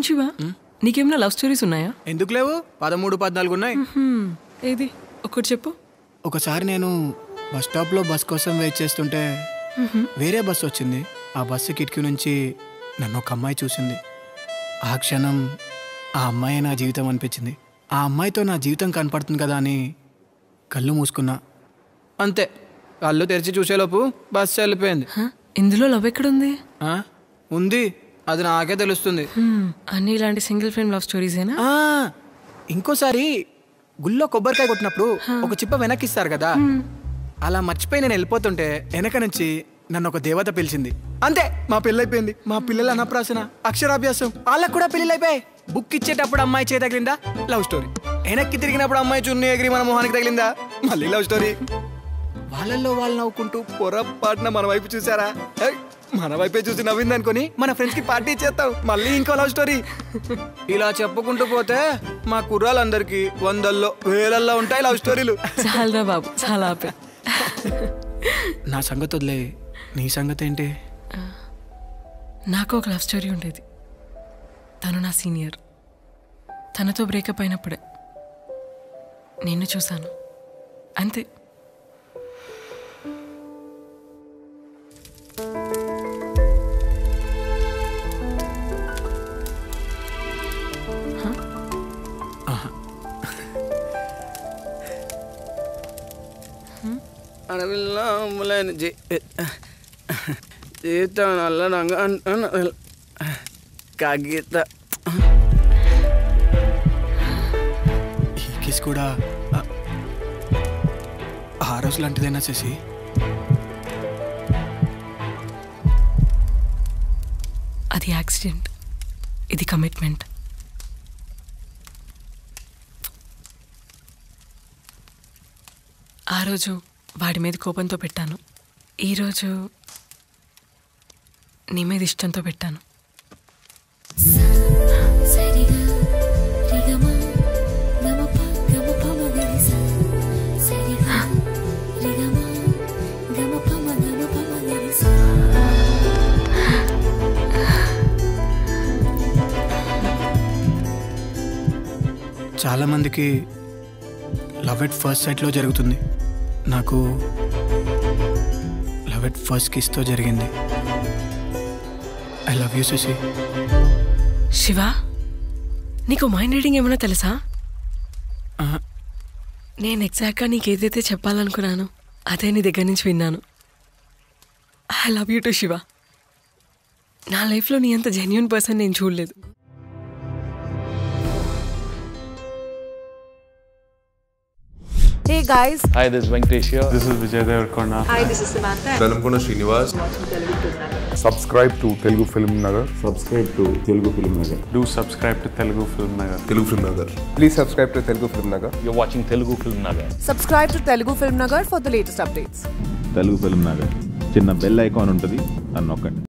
అవును శివ నీకేమైనా love stories ఉన్నాయా ఎందుకు లేవు పదమూడు పద్నాలుగు ఉన్నాయి హ్మ్, ఏది ఒకటి చెప్పు ఒకసారి నేను బస్ స్టాప్లో బస్ కోసం వెయిట్ చేస్తుంటే వేరే బస్ వచ్చింది ఆ బస్సు కిటికీ నుంచి నన్ను ఒక అమ్మాయి చూసింది ఆ క్షణం ఆ అమ్మాయి నా జీవితం అనిపించింది ఆ అమ్మాయితో నా జీవితం కనపడుతుంది కదా అని కళ్ళు మూసుకున్నా అంతే కళ్ళు తెరిచి చూసేలోపు బస్సు వెళ్ళిపోయింది హ? ఇందులో లవ్ ఎక్కడుంది ఆ? ఉంది అది నాకే తెలుస్తుంది హ్మ్, అన్ని ఇలాంటి సింగిల్ ఫ్రేమ్ లవ్ స్టోరీసేనా ఆ, ఇంకోసారి గుళ్ళో కొబ్బరికాయ కొట్టినప్పుడు ఒక చిప్ప వెనక్కి ఇస్తారు కదా అలా మర్చిపోయి నేను వెళ్ళిపోతుంటే వెనక నుంచి నన్ను ఒక దేవత పిలిచింది అంతే మా పెళ్ళైపోయింది మా పిల్లల అన్నప్రాసన అక్షరాభ్యాసం వాళ్ళకు కూడా పెళ్ళి అయిపోయాయి బుక్ ఇచ్చేటప్పుడు అమ్మాయి చేయి తగిలిందా లవ్ స్టోరీ వెనక్కి తిరిగినప్పుడు అమ్మాయి చున్నీ ఎగిరి మన మొహానికి తగిలిందా మళ్ళీ లవ్ స్టోరీ వాళ్ళల్లో వాళ్ళు నవ్వుకుంటూ పొరపాటున మన వైపు చూసారా ఏయ్, మన వైపే చూసి నవ్వింది అనుకుని మన ఫ్రెండ్స్ కి పార్టీ చేస్తాం మళ్ళీ ఇంకో లవ్ స్టోరీ ఇలా చెప్పుకుంటూ పోతే మా కుర్రాళ్ళందరికీ వందల్లో వేలల్లో ఉంటాయి లవ్ స్టోరీలు చాలరా బాబు చాలా ఆపే నా సంగతి వదిలే నీ సంగతి ఏంటి నాకు ఒక లవ్ స్టోరీ ఉండేది తను నా సీనియర్ తనతో బ్రేకప్ అయినప్పుడే నిన్ను చూశాను అంతే అడవిల్లాములైన జీ జీవితం నల్లనంగా కాగిత ఈ కిస్ కూడా ఆ, ఆ రోజు లాంటిదేనా చేసి అది యాక్సిడెంట్ ఇది కమిట్మెంట్ ఆ రోజు వాడి మీద కోపంతో పెట్టాను ఈరోజు నీ మీద ఇష్టంతో పెట్టాను సరిగా రిగమ గమప గమప మగరిస సరిగా రిగమ గమప మగమప మగరిస చాలా మందికి లవ్ ఎట్ ఫస్ట్ సైట్లో జరుగుతుంది నాకు లవ్ ఎట్ ఫస్ట్ కిస్తో జరిగింది ఐ లవ్ యూ సుసి శివ నీకు మైండ్ రీడింగ్ ఏమైనా తెలుసా ఆహా. నేను ఎగ్జాక్ట్గా నీకు ఏదైతే చెప్పాలనుకున్నాను అదే నీ దగ్గర నుంచి విన్నాను I love you too Shiva నా లైఫ్లో నీ అంత జెన్యున్ పర్సన్ నేను చూడలేదు Hey guys, Hi, this is Venkatesh here. This is Vijay Devarkonda. Velankonda Srinivas subscribe to Telugu Film Nagar. subscribe to Telugu Film Nagar. Do subscribe to Telugu Film Nagar. Telugu film Nagar Please subscribe to Telugu Film Nagar. You're watching Telugu Film Nagar. subscribe to Telugu Film Nagar for the latest updates. Telugu film Nagar చిన్న bell icon ఉంటుంది అని నొక్కండి